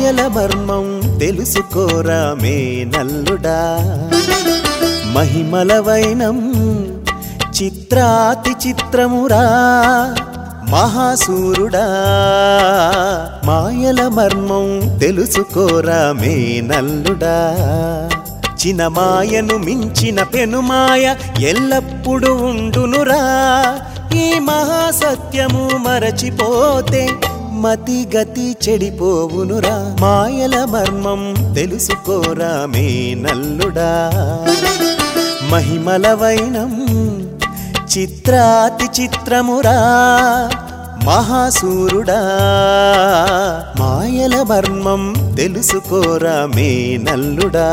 మాయల మర్మం తెలుసుకోరా మే నల్లుడా మహిమల వైనం చిత్రాతి చిత్రమురా మహాసూరుడా మాయల మర్మం తెలుసుకోరా మే నల్లుడా చినమాయను మించిన పెనుమాయ ఎల్లప్పుడూ ఉండునురా ఈ మహాసత్యము మరచిపోతే మతి గతి చెడిపోవునురా మాయల మర్మం తెలుసుకోరా మే నల్లుడా మహిమల వైనం చిత్రాతి చిత్రమురా మహాసూరుడా మాయల మర్మం తెలుసుకోరా మే నల్లుడా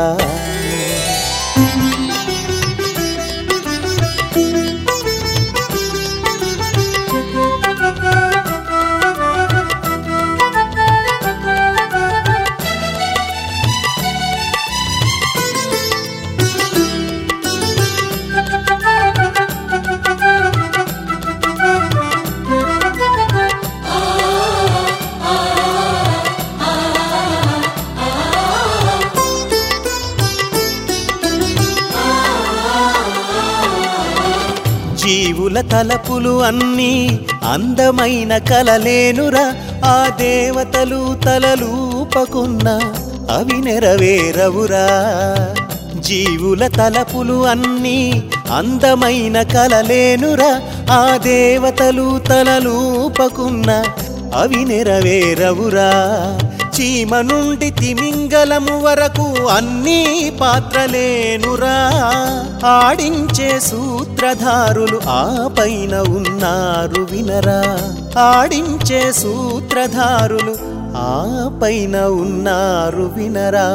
జీవుల తలపులు అన్నీ అందమైన కలలేనురా ఆ దేవతలు తలలూపకున్న అవి నెరవేరవురా జీవుల తలపులు అన్నీ అందమైన కలలేనురా ఆ దేవతలు తలలూపకున్న అవి నెరవేరవురా చీమ నుండి తిమింగలము వరకు అన్నీ పాత్రలేనురా ఆడించే సూత్రధారులు ఆ పైన ఉన్నారు వినరా ఆడించే సూత్రధారులు ఆ పైన ఉన్నారు వినరా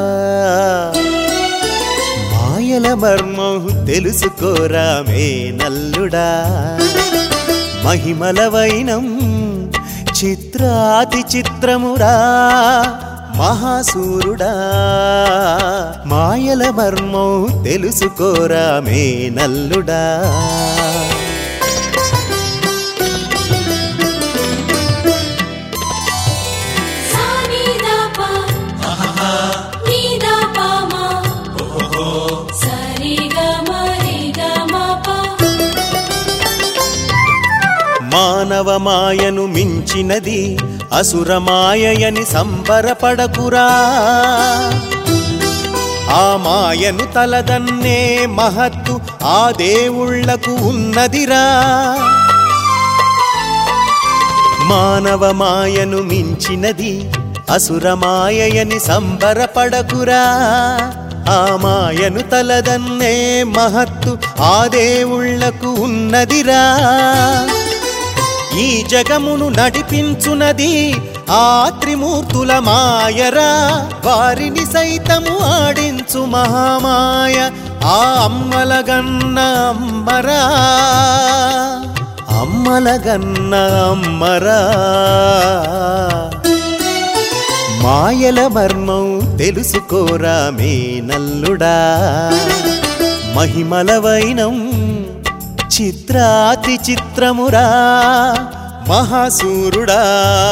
మాయల మర్మం తెలుసుకోరా మే నల్లుడా మహిమల వైనం చిత్రాతి చిత్రమురా మహాసూరుడా మాయల మర్మం తెలుసుకోరా మే నల్లుడా సానిదాప నీదాపమ సరిగమరిగమప మానవ మాయను మించినది అసురమాయని సంబరపడకురా ఆ మాయను తలదన్నే మహత్తు ఆ దేవుళ్లకు ఉన్నదిరా మానవ మాయను మించినది అసురమాయని సంబరపడకురా ఆ మాయను తలదన్నే మహత్తు ఆ దేవుళ్లకు ఉన్నదిరా ఈ జగమును నడిపించునది ఆ త్రిమూర్తుల మాయరా వారిని సైతము ఆడించు మహామాయ ఆ అమ్మలగన్న అమ్మరా అమ్మలగన్న అమ్మరా మాయల మర్మం తెలుసుకోరా మే నల్లుడా మహిమల వైనం చిత్రాతి చిత్రమురా మహాసూరుడా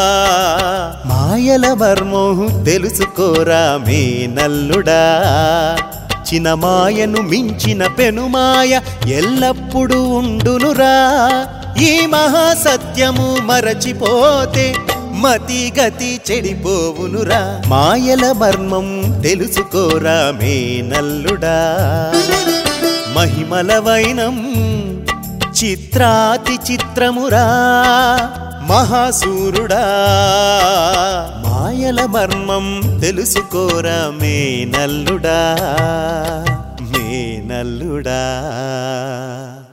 మాయల మర్మం తెలుసుకోరా మే నల్లుడా చినమాయను మించిన పెనుమాయ ఎల్లప్పుడూ ఉండునురా ఈ మహాసత్యము మరచిపోతే మతి గతి చెడిపోవునురా మాయల మర్మం తెలుసుకోరా మే నల్లుడా మహిమల వైనం చిత్రాతి చిత్రమురా మహాసూరుడా మాయల మర్మం తెలుసుకోరా మే నల్లుడా మే నల్లుడా